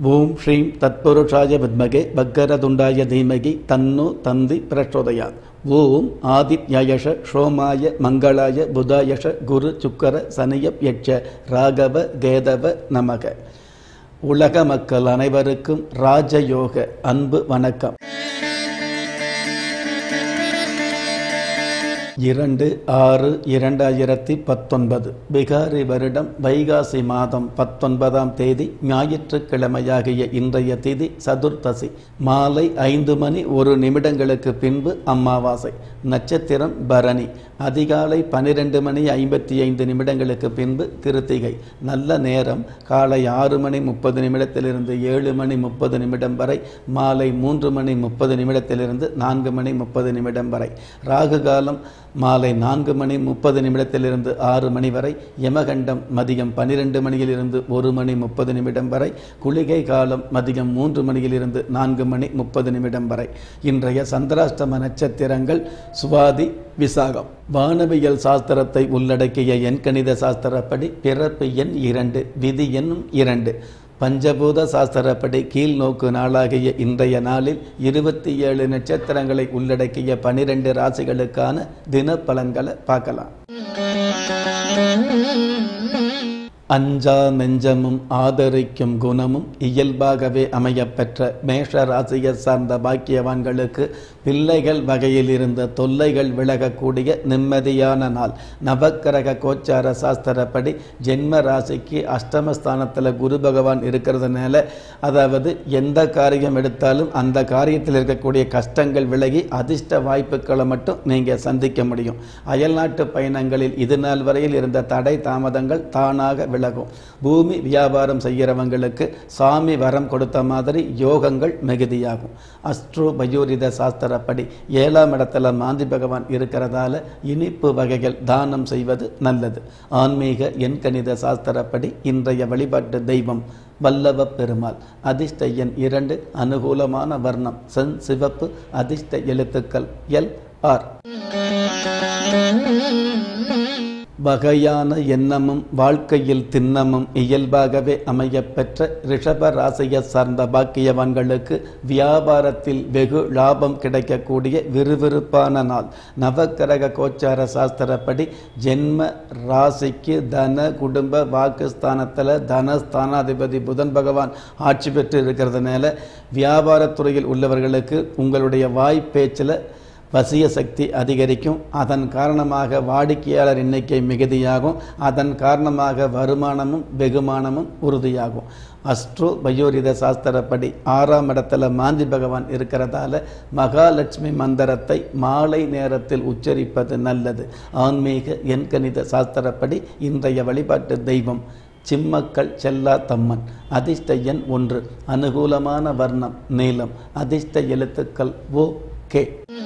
ஓம் ஸ்ரீம் தத்புருஷாய வித்மகே பக்கரதுண்டாய தீமகி தன்னு தந்தி பிரச்சோதயாத் ஓம் ஆதித்யயஷ சோமாய மங்களாய புதாயஷ குரு சுக்கர சனியப் யட்ச ராகவ கேதவ நமக உலக மக்கள் அனைவருக்கும் ராஜயோக அன்பு வணக்கம் இரண்டு ஆறு இரண்டாயிரத்தி பத்தொன்பது பிகாரி வருடம் வைகாசி மாதம் பத்தொன்பதாம் தேதி ஞாயிற்றுக்கிழமையாகிய இன்றைய திதி சதுர்த்தசி மாலை ஐந்து மணி ஒரு நிமிடங்களுக்கு பின்பு அமாவாசை நட்சத்திரம் பரணி அதிகாலை பனிரெண்டு மணி ஐம்பத்தி ஐந்து நிமிடங்களுக்கு பின்பு கிருத்திகை நல்ல நேரம் காலை ஆறு மணி முப்பது நிமிடத்திலிருந்து ஏழு மணி முப்பது நிமிடம் வரை மாலை மூன்று மணி முப்பது நிமிடத்திலிருந்து நான்கு மணி முப்பது நிமிடம் வரை ராகு காலம் மாலை நான்கு மணி முப்பது நிமிடத்திலிருந்து ஆறு மணி வரை யமகண்டம் மதியம் பனிரெண்டு மணியிலிருந்து ஒரு மணி முப்பது நிமிடம் வரை குளிகை காலம் மதியம் மூன்று மணியிலிருந்து நான்கு மணி முப்பது நிமிடம் வரை இன்றைய சந்திராஷ்டம நட்சத்திரங்கள் சுவாதி விசாகம் வானவியல் சாஸ்திரத்தை உள்ளடக்கிய எண்கணித சாஸ்திரப்படி பிறப்பு எண் இரண்டு விதி எண்ணும் இரண்டு பஞ்சபூத சாஸ்திரப்படி கீழ் நோக்கு நாளாகிய இன்றைய நாளில் இருபத்தி ஏழு நட்சத்திரங்களை உள்ளடக்கிய பனிரெண்டு ராசிகளுக்கான தின பலன்களை பார்க்கலாம் அஞ்சா நெஞ்சமும் ஆதரிக்கும் குணமும் இயல்பாகவே அமையப்பெற்ற மேஷ ராசியை சார்ந்த பாக்கியவான்களுக்கு பிள்ளைகள் வகையில் இருந்த தொல்லைகள் விலகக்கூடிய நிம்மதியான நாள் நவக்கிரக கோச்சார சாஸ்திரப்படி ஜென்ம ராசிக்கு அஷ்டமஸ்தானத்தில் குரு பகவான் இருக்கிறதுனால அதாவது எந்த காரியம் எடுத்தாலும் அந்த காரியத்தில் இருக்கக்கூடிய கஷ்டங்கள் விலகி அதிர்ஷ்ட வாய்ப்புகளை மட்டும் நீங்கள் சந்திக்க முடியும் அயல்நாட்டு பயணங்களில் இது நாள் வரையில் இருந்த தடை தாமதங்கள் தானாக விலகும் பூமி வியாபாரம் செய்கிறவங்களுக்கு சாமி வரம் கொடுத்த மாதிரி யோகங்கள் மிகுதியாகும் அஸ்ட்ரோ பயோரித சாஸ்திரப்படி ஏழாம் இடத்துல மாந்தி பகவான் இருக்கிறதால இனிப்பு வகைகள் தானம் செய்வது நல்லது ஆன்மீக எண்கணித சாஸ்திரப்படி இன்றைய வழிபாட்டு தெய்வம் வல்லவ பெருமாள் அதிர்ஷ்ட எண் இரண்டு அனுகூலமான வர்ணம் சென் சிவப்பு அதிர்ஷ்ட எழுத்துக்கள் எல் ஆர் வகையான எண்ணமும் வாழ்க்கையில் திண்ணமும் இயல்பாகவே அமையப்பெற்ற ரிஷப ராசியை சார்ந்த பாக்கியவான்களுக்கு வியாபாரத்தில் வெகு லாபம் கிடைக்கக்கூடிய விறுவிறுப்பான நாள் நவக்கிரக கோச்சார சாஸ்திரப்படி ஜென்ம ராசிக்கு தன குடும்ப வாக்குஸ்தானத்தில் தனஸ்தானாதிபதி புதன் பகவான் ஆட்சி பெற்று இருக்கிறதுனால வியாபாரத்துறையில் உள்ளவர்களுக்கு உங்களுடைய வாய் பேச்சில் வசிய சக்தி அதிகரிக்கும் அதன் காரணமாக வாடிக்கையாளர் எண்ணிக்கை மிகுதியாகும் அதன் காரணமாக வருமானமும் வெகுமானமும் உறுதியாகும் அஸ்ட்ரோ பயோரித சாஸ்திரப்படி ஆறாம் இடத்துல மாந்தி பகவான் இருக்கிறதால மகாலட்சுமி மந்திரத்தை மாலை நேரத்தில் உச்சரிப்பது நல்லது ஆன்மீக எண்கணித சாஸ்திரப்படி இன்றைய வழிபாட்டு தெய்வம் சிம்மக்கள் செல்லா தம்மன் அதிர்ஷ்ட எண் ஒன்று அனுகூலமான வர்ணம் நீளம் அதிர்ஷ்ட எழுத்துக்கள் ஓ கே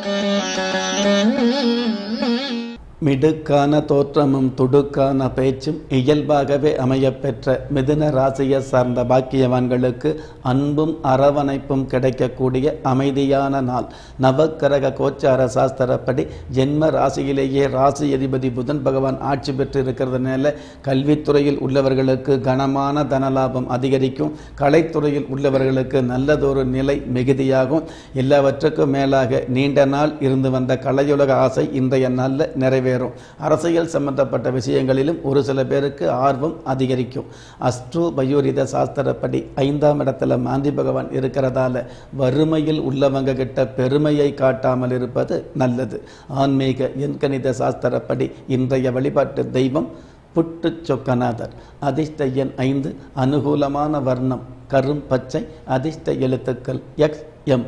மிடுக்கான தோற்றமும் துடுக்கான பேச்சும் இயல்பாகவே அமையப்பெற்ற மிதுன ராசியை சார்ந்த பாக்கியவான்களுக்கு அன்பும் அரவணைப்பும் கிடைக்கக்கூடிய அமைதியான நாள் நவக்கிரக கோச்சார சாஸ்திரப்படி ஜென்ம ராசியிலேயே ராசி அதிபதி புதன் பகவான் ஆட்சி பெற்று இருக்கிறதுனால கல்வித்துறையில் உள்ளவர்களுக்கு கனமான தனலாபம் அதிகரிக்கும் கலைத்துறையில் உள்ளவர்களுக்கு நல்லதொரு நிலை மிகுதியாகும் எல்லாவற்றுக்கும் மேலாக நீண்ட நாள் இருந்து வந்த கலையுலக ஆசை இன்றைய நாளில் நிறைவேறும் நிறைவேறும் அரசியல் சம்பந்தப்பட்ட விஷயங்களிலும் ஒரு சில பேருக்கு ஆர்வம் அதிகரிக்கும் அஸ்ட்ரோ பயோரித சாஸ்திரப்படி ஐந்தாம் இடத்துல மாந்தி பகவான் இருக்கிறதால வறுமையில் உள்ளவங்க கிட்ட பெருமையை காட்டாமல் இருப்பது நல்லது ஆன்மீக எண்கணித சாஸ்திரப்படி இன்றைய வழிபாட்டு தெய்வம் புட்டு சொக்கநாதர் அதிர்ஷ்ட எண் ஐந்து அனுகூலமான வர்ணம் கரும் பச்சை அதிர்ஷ்ட எழுத்துக்கள் எக்ஸ் எம்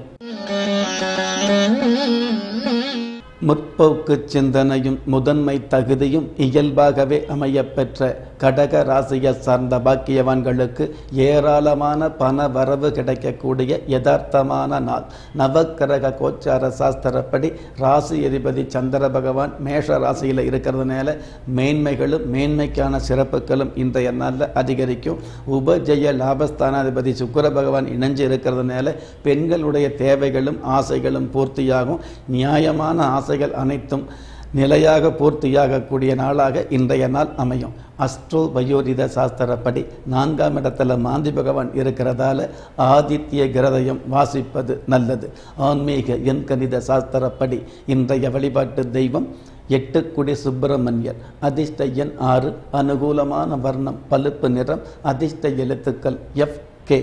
முற்போக்கு சிந்தனையும் முதன்மை தகுதியும் இயல்பாகவே அமையப்பெற்ற கடக ராசியை சார்ந்த பாக்கியவான்களுக்கு ஏராளமான பண வரவு கிடைக்கக்கூடிய யதார்த்தமான நாள் நவக்கிரக கோச்சார சாஸ்திரப்படி ராசி அதிபதி சந்திர பகவான் மேஷ ராசியில் இருக்கிறதுனால மேன்மைகளும் மேன்மைக்கான சிறப்புகளும் இன்றைய நாளில் அதிகரிக்கும் உபஜய லாபஸ்தானாதிபதி சுக்கர பகவான் இணைஞ்சு இருக்கிறதுனால பெண்களுடைய தேவைகளும் ஆசைகளும் பூர்த்தியாகும் நியாயமான ஆசைகள் அனைத்தும் நிலையாக பூர்த்தியாகக்கூடிய நாளாக இன்றைய நாள் அமையும் அஸ்ட்ரோ வயோரித சாஸ்திரப்படி நான்காம் இடத்துல மாந்தி பகவான் இருக்கிறதால ஆதித்ய கிரதயம் வாசிப்பது நல்லது ஆன்மீக எண் கணித சாஸ்திரப்படி இன்றைய வழிபாட்டு தெய்வம் எட்டுக்குடி சுப்பிரமணியர் அதிர்ஷ்ட எண் ஆறு அனுகூலமான வர்ணம் பழுப்பு நிறம் அதிர்ஷ்ட எழுத்துக்கள் எஃப் கே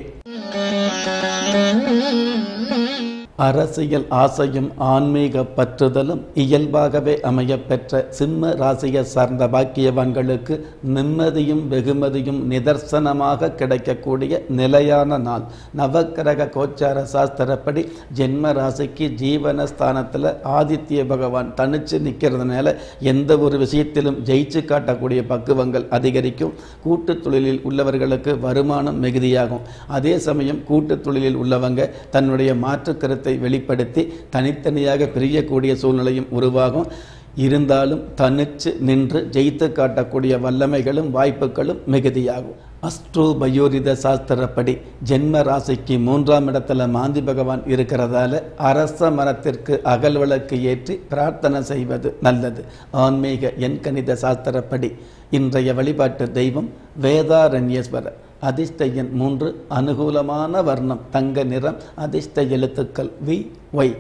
அரசியல் ஆசையும் ஆன்மீக பற்றுதலும் இயல்பாகவே அமையப்பெற்ற சிம்ம ராசியை சார்ந்த பாக்கியவான்களுக்கு நிம்மதியும் வெகுமதியும் நிதர்சனமாக கிடைக்கக்கூடிய நிலையான நாள் நவக்கிரக கோச்சார சாஸ்திரப்படி ஜென்ம ராசிக்கு ஜீவன ஸ்தானத்தில் ஆதித்ய பகவான் தனிச்சு நிற்கிறதுனால எந்த ஒரு விஷயத்திலும் ஜெயிச்சு காட்டக்கூடிய பக்குவங்கள் அதிகரிக்கும் கூட்டுத் தொழிலில் உள்ளவர்களுக்கு வருமானம் மிகுதியாகும் அதே சமயம் கூட்டுத் தொழிலில் உள்ளவங்க தன்னுடைய மாற்று கருத்தை வெளிப்படுத்தி தனித்தனியாக பிரியக்கூடிய சூழ்நிலையும் உருவாகும் இருந்தாலும் தனிச்சு நின்று ஜெயித்து காட்டக்கூடிய வல்லமைகளும் வாய்ப்புகளும் மிகுதியாகும் அஸ்ட்ரோ பயோரித சாஸ்திரப்படி ஜென்ம ராசிக்கு மூன்றாம் இடத்துல மாந்தி பகவான் இருக்கிறதால அரச மரத்திற்கு அகல் விளக்கு ஏற்றி பிரார்த்தனை செய்வது நல்லது ஆன்மீக எண் கணித சாஸ்திரப்படி இன்றைய வழிபாட்டு தெய்வம் வேதாரண்யேஸ்வரர் அதிர்ஷ்ட எண் மூன்று அனுகூலமான வர்ணம் தங்க நிறம் அதிர்ஷ்ட எழுத்துக்கள் வி ஒய்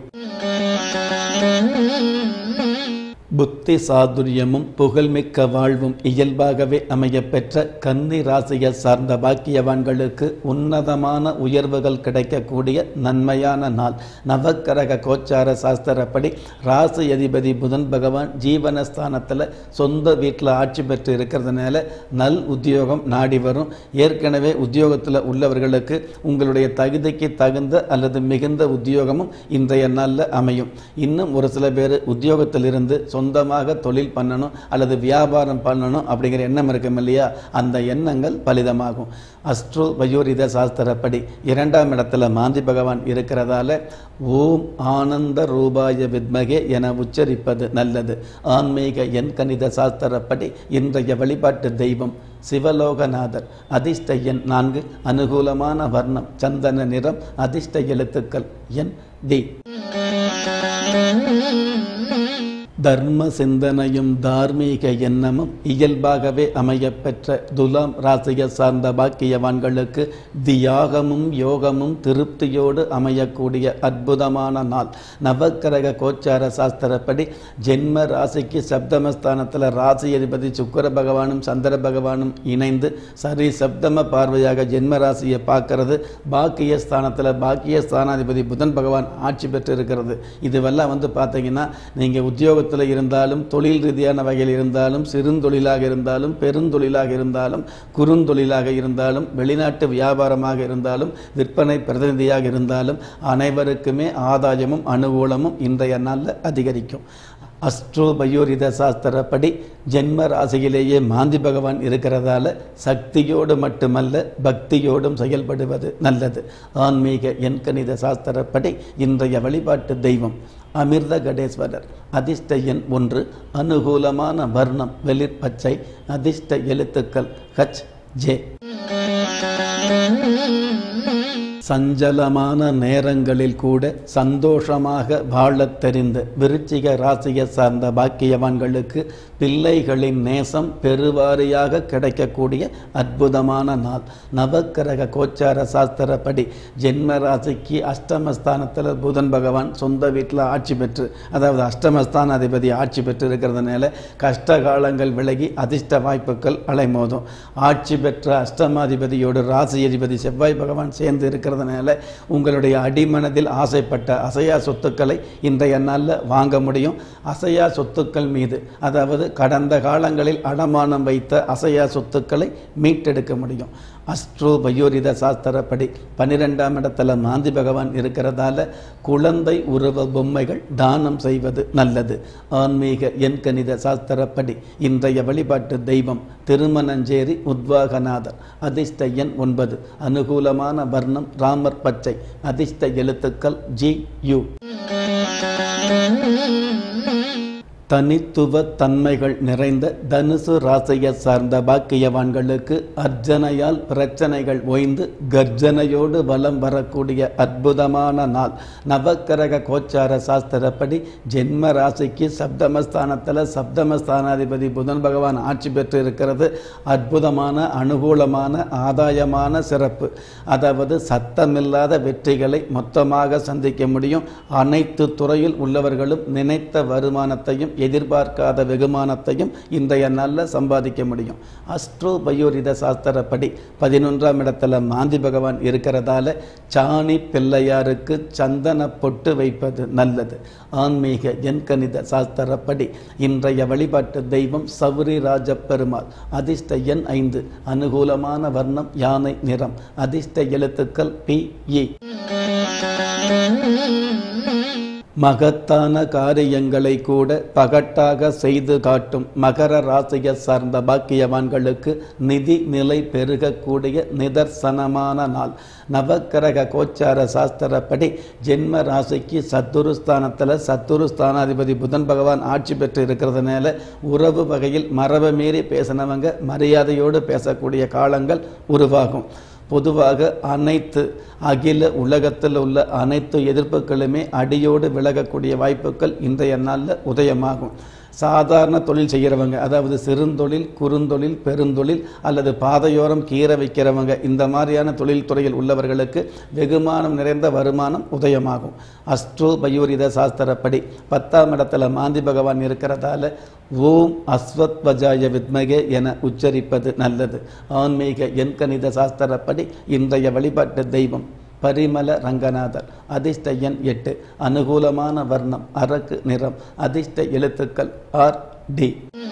புத்தி சாதுரியமும் புகழ்மிக்க வாழ்வும் இயல்பாகவே அமையப்பெற்ற கன்னி ராசியை சார்ந்த பாக்கியவான்களுக்கு உன்னதமான உயர்வுகள் கிடைக்கக்கூடிய நன்மையான நாள் நவக்கரக கோச்சார சாஸ்திரப்படி ராசி அதிபதி புதன் பகவான் ஜீவனஸ்தானத்தில் சொந்த வீட்டில் ஆட்சி பெற்று இருக்கிறதுனால நல் உத்தியோகம் நாடி வரும் ஏற்கனவே உத்தியோகத்தில் உள்ளவர்களுக்கு உங்களுடைய தகுதிக்கு தகுந்த அல்லது மிகுந்த உத்தியோகமும் இன்றைய நாளில் அமையும் இன்னும் ஒரு சில பேர் உத்தியோகத்தில் இருந்து சொந்தமாக தொழில் பண்ணணும் அல்லது வியாபாரம் பண்ணணும் அப்படிங்கிற எண்ணம் இருக்கும் இல்லையா அந்த எண்ணங்கள் பலிதமாகும் அஸ்ட்ரோ வயோரித சாஸ்திரப்படி இரண்டாம் இடத்துல மாந்தி பகவான் இருக்கிறதால ஓம் ஆனந்த ரூபாய வித்மகே என உச்சரிப்பது நல்லது ஆன்மீக எண் கணித சாஸ்திரப்படி இன்றைய வழிபாட்டு தெய்வம் சிவலோகநாதர் அதிர்ஷ்ட எண் நான்கு அனுகூலமான வர்ணம் சந்தன நிறம் அதிர்ஷ்ட எழுத்துக்கள் என் டி தர்ம சிந்தனையும் தார்மீக எண்ணமும் இயல்பாகவே அமையப்பெற்ற துலாம் ராசியை சார்ந்த பாக்கியவான்களுக்கு தியாகமும் யோகமும் திருப்தியோடு அமையக்கூடிய அற்புதமான நாள் நவக்கிரக கோச்சார சாஸ்திரப்படி ஜென்ம ராசிக்கு சப்தமஸ்தானத்தில் ராசி அதிபதி சுக்கர பகவானும் சந்திர பகவானும் இணைந்து சரி சப்தம பார்வையாக ஜென்ம ராசியை பார்க்கறது பாக்கிய ஸ்தானத்தில் பாக்கிய ஸ்தானாதிபதி புதன் பகவான் ஆட்சி பெற்று இருக்கிறது இதுவெல்லாம் வந்து பார்த்தீங்கன்னா நீங்கள் உத்தியோகத்தில் இருந்தாலும் தொழில் ரீதியான வகையில் இருந்தாலும் சிறுந்தொழிலாக இருந்தாலும் பெருந்தொழிலாக இருந்தாலும் குறுந்தொழிலாக இருந்தாலும் வெளிநாட்டு வியாபாரமாக இருந்தாலும் விற்பனை பிரதிநிதியாக இருந்தாலும் அனைவருக்குமே ஆதாயமும் அனுகூலமும் இன்றைய நாளில் அதிகரிக்கும் அஸ்ட்ரோ பயோரித சாஸ்திரப்படி ஜென்ம ராசியிலேயே மாந்தி பகவான் இருக்கிறதால சக்தியோடு மட்டுமல்ல பக்தியோடும் செயல்படுவது நல்லது ஆன்மீக எண்கணித சாஸ்திரப்படி இன்றைய வழிபாட்டு தெய்வம் அமிர்த கடேஸ்வரர் அதிர்ஷ்ட எண் ஒன்று அனுகூலமான வர்ணம் வெளிர் பச்சை அதிர்ஷ்ட எழுத்துக்கள் ஹச் ஜே சஞ்சலமான நேரங்களில் கூட சந்தோஷமாக வாழத் தெரிந்த விருச்சிக ராசியை சார்ந்த பாக்கியவான்களுக்கு பிள்ளைகளின் நேசம் பெருவாரியாக கிடைக்கக்கூடிய அற்புதமான நாள் நவக்கிரக கோச்சார சாஸ்திரப்படி ஜென்ம ராசிக்கு அஷ்டமஸ்தானத்தில் புதன் பகவான் சொந்த வீட்டில் ஆட்சி பெற்று அதாவது அஷ்டமஸ்தான அதிபதி ஆட்சி பெற்று இருக்கிறதுனால கஷ்ட காலங்கள் விலகி அதிர்ஷ்ட வாய்ப்புகள் அலைமோதும் ஆட்சி பெற்ற அஷ்டமாதிபதியோடு ராசி அதிபதி செவ்வாய் பகவான் சேர்ந்து இருக்கிறதுனால உங்களுடைய அடிமனதில் ஆசைப்பட்ட அசையா சொத்துக்களை இன்றைய நாளில் வாங்க முடியும் அசையா சொத்துக்கள் மீது அதாவது கடந்த காலங்களில் அடமானம் வைத்த அசையா சொத்துக்களை மீட்டெடுக்க முடியும் அஸ்ட்ரோ பயோரித சாஸ்திரப்படி பன்னிரெண்டாம் இடத்துல மாந்தி பகவான் இருக்கிறதால குழந்தை உருவ பொம்மைகள் தானம் செய்வது நல்லது ஆன்மீக எண் கணித சாஸ்திரப்படி இன்றைய வழிபாட்டு தெய்வம் திருமணஞ்சேரி உத்வாகநாதர் அதிர்ஷ்ட எண் ஒன்பது அனுகூலமான வர்ணம் ராமர் பச்சை அதிர்ஷ்ட எழுத்துக்கள் ஜி யு தனித்துவ தன்மைகள் நிறைந்த தனுசு ராசியை சார்ந்த பாக்கியவான்களுக்கு அர்ச்சனையால் பிரச்சனைகள் ஓய்ந்து கர்ஜனையோடு வலம் வரக்கூடிய அற்புதமான நாள் நவக்கிரக கோச்சார சாஸ்திரப்படி ஜென்ம ராசிக்கு சப்தமஸ்தானத்தில் சப்தமஸ்தானாதிபதி புதன் பகவான் ஆட்சி பெற்று இருக்கிறது அற்புதமான அனுகூலமான ஆதாயமான சிறப்பு அதாவது சத்தமில்லாத வெற்றிகளை மொத்தமாக சந்திக்க முடியும் அனைத்து துறையில் உள்ளவர்களும் நினைத்த வருமானத்தையும் எதிர்பார்க்காத வெகுமானத்தையும் இன்றைய நாளில் சம்பாதிக்க முடியும் அஸ்ட்ரோ பயோரித சாஸ்திரப்படி பதினொன்றாம் இடத்துல மாந்தி பகவான் இருக்கிறதால சாணி பிள்ளையாருக்கு சந்தன பொட்டு வைப்பது நல்லது ஆன்மீக எண்கணித சாஸ்திரப்படி இன்றைய வழிபாட்டு தெய்வம் சௌரி ராஜ பெருமாள் அதிர்ஷ்ட எண் ஐந்து அனுகூலமான வர்ணம் யானை நிறம் அதிர்ஷ்ட எழுத்துக்கள் பி இ மகத்தான காரியங்களை கூட பகட்டாக செய்து காட்டும் மகர ராசியை சார்ந்த பாக்கியவான்களுக்கு நிதி நிலை பெருகக்கூடிய நிதர்சனமான நாள் நவக்கிரக கோச்சார சாஸ்திரப்படி ஜென்ம ராசிக்கு சத்துருஸ்தானத்தில் சத்துருஸ்தானாதிபதி புதன் பகவான் ஆட்சி பெற்று இருக்கிறதுனால உறவு வகையில் மரபை மீறி பேசினவங்க மரியாதையோடு பேசக்கூடிய காலங்கள் உருவாகும் பொதுவாக அனைத்து அகில உலகத்தில் உள்ள அனைத்து எதிர்ப்புகளுமே அடியோடு விலகக்கூடிய வாய்ப்புகள் இன்றைய நாளில் உதயமாகும் சாதாரண தொழில் செய்கிறவங்க அதாவது சிறுந்தொழில் குறுந்தொழில் பெருந்தொழில் அல்லது பாதையோரம் கீரை வைக்கிறவங்க இந்த மாதிரியான தொழில் துறையில் உள்ளவர்களுக்கு வெகுமானம் நிறைந்த வருமானம் உதயமாகும் அஸ்ட்ரோ பயூரித சாஸ்திரப்படி பத்தாம் இடத்துல மாந்தி பகவான் இருக்கிறதால ஓம் அஸ்வத்வஜாய வித்மகே என உச்சரிப்பது நல்லது ஆன்மீக எண்கணித சாஸ்திரப்படி இன்றைய வழிபாட்டு தெய்வம் பரிமல ரங்கநாதர் அதிர்ஷ்ட எண் எட்டு அனுகூலமான வர்ணம் அரக்கு நிறம் அதிர்ஷ்ட எழுத்துக்கள் ஆர் டி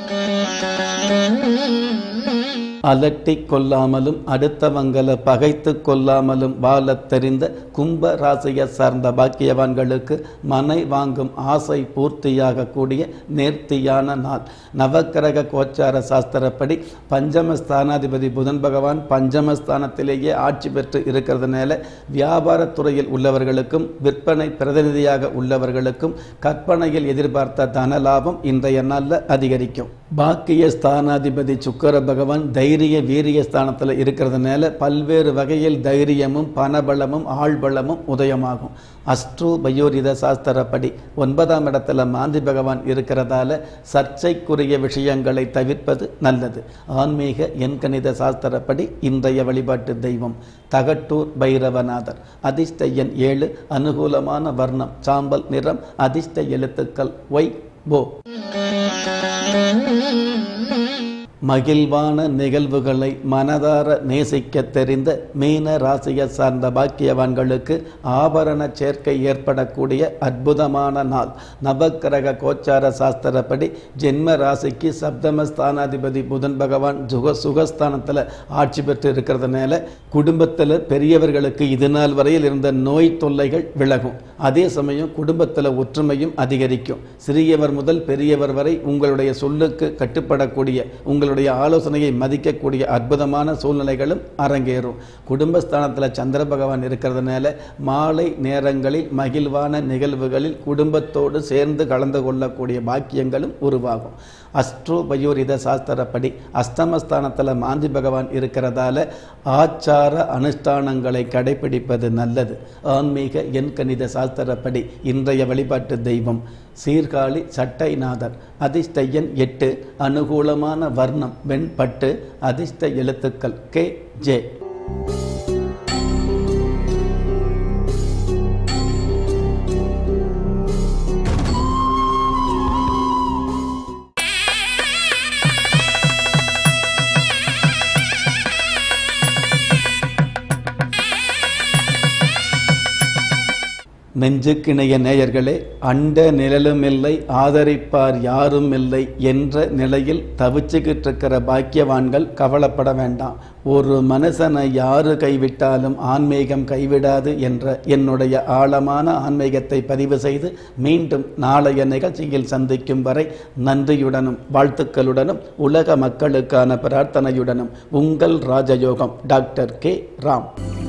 அலட்டி கொள்ளாமலும் அடுத்தவங்களை பகைத்து கொள்ளாமலும் வாழத் தெரிந்த கும்ப ராசியை சார்ந்த பாக்கியவான்களுக்கு மனை வாங்கும் ஆசை பூர்த்தியாகக்கூடிய நேர்த்தியான நாள் நவக்கிரக கோச்சார சாஸ்திரப்படி பஞ்சமஸ்தானாதிபதி புதன் பகவான் பஞ்சமஸ்தானத்திலேயே ஆட்சி பெற்று இருக்கிறதுனால வியாபாரத்துறையில் உள்ளவர்களுக்கும் விற்பனை பிரதிநிதியாக உள்ளவர்களுக்கும் கற்பனையில் எதிர்பார்த்த தன லாபம் இன்றைய நாளில் அதிகரிக்கும் பாக்கிய ஸ்தானாதிபதி சுக்கர பகவான் தைரிய வீரிய ஸ்தானத்தில் இருக்கிறதுனால பல்வேறு வகையில் தைரியமும் பணபலமும் ஆள்பலமும் உதயமாகும் அஸ்ட்ரோ பயோரித சாஸ்திரப்படி ஒன்பதாம் இடத்துல மாந்தி பகவான் இருக்கிறதால சர்ச்சைக்குரிய விஷயங்களை தவிர்ப்பது நல்லது ஆன்மீக எண்கணித சாஸ்திரப்படி இன்றைய வழிபாட்டு தெய்வம் தகட்டூர் பைரவநாதர் அதிர்ஷ்ட எண் ஏழு அனுகூலமான வர்ணம் சாம்பல் நிறம் அதிர்ஷ்ட எழுத்துக்கள் ஒய் போ மகிழ்வான நிகழ்வுகளை மனதார நேசிக்க தெரிந்த மீன ராசியை சார்ந்த பாக்கியவான்களுக்கு ஆபரண சேர்க்கை ஏற்படக்கூடிய அற்புதமான நாள் நவக்கிரக கோச்சார சாஸ்திரப்படி ஜென்ம ராசிக்கு சப்தமஸ்தானாதிபதி புதன் பகவான் சுக சுகஸ்தானத்தில் ஆட்சி பெற்று இருக்கிறதுனால குடும்பத்தில் பெரியவர்களுக்கு இது நாள் வரையில் இருந்த நோய் தொல்லைகள் விலகும் அதே சமயம் குடும்பத்தில் ஒற்றுமையும் அதிகரிக்கும் சிறியவர் முதல் பெரியவர் வரை உங்களுடைய சொல்லுக்கு கட்டுப்படக்கூடிய உங்களுடைய ஆலோசனையை மதிக்கக்கூடிய அற்புதமான சூழ்நிலைகளும் அரங்கேறும் குடும்பஸ்தானத்தில் சந்திர பகவான் இருக்கிறதுனால மாலை நேரங்களில் மகிழ்வான நிகழ்வுகளில் குடும்பத்தோடு சேர்ந்து கலந்து கொள்ளக்கூடிய பாக்கியங்களும் உருவாகும் அஸ்ட்ரோ பயோரித சாஸ்திரப்படி அஸ்தமஸ்தானத்தில் மாந்தி பகவான் இருக்கிறதால ஆச்சார அனுஷ்டானங்களை கடைபிடிப்பது நல்லது ஆன்மீக எண்கணித சாஸ்திரப்படி இன்றைய வழிபாட்டு தெய்வம் சீர்காழி சட்டைநாதர் அதிர்ஷ்ட எண் எட்டு அனுகூலமான வர்ணம் வெண்பட்டு அதிர்ஷ்ட எழுத்துக்கள் கே ஜே நெஞ்சுக்கிணைய நேயர்களே அண்ட நிழலும் இல்லை ஆதரிப்பார் யாரும் இல்லை என்ற நிலையில் தவிச்சுக்கிட்டு இருக்கிற பாக்கியவான்கள் கவலைப்பட வேண்டாம் ஒரு மனுஷனை யாரு கைவிட்டாலும் ஆன்மீகம் கைவிடாது என்ற என்னுடைய ஆழமான ஆன்மீகத்தை பதிவு செய்து மீண்டும் நாளைய நிகழ்ச்சியில் சந்திக்கும் வரை நன்றியுடனும் வாழ்த்துக்களுடனும் உலக மக்களுக்கான பிரார்த்தனையுடனும் உங்கள் ராஜயோகம் டாக்டர் கே ராம்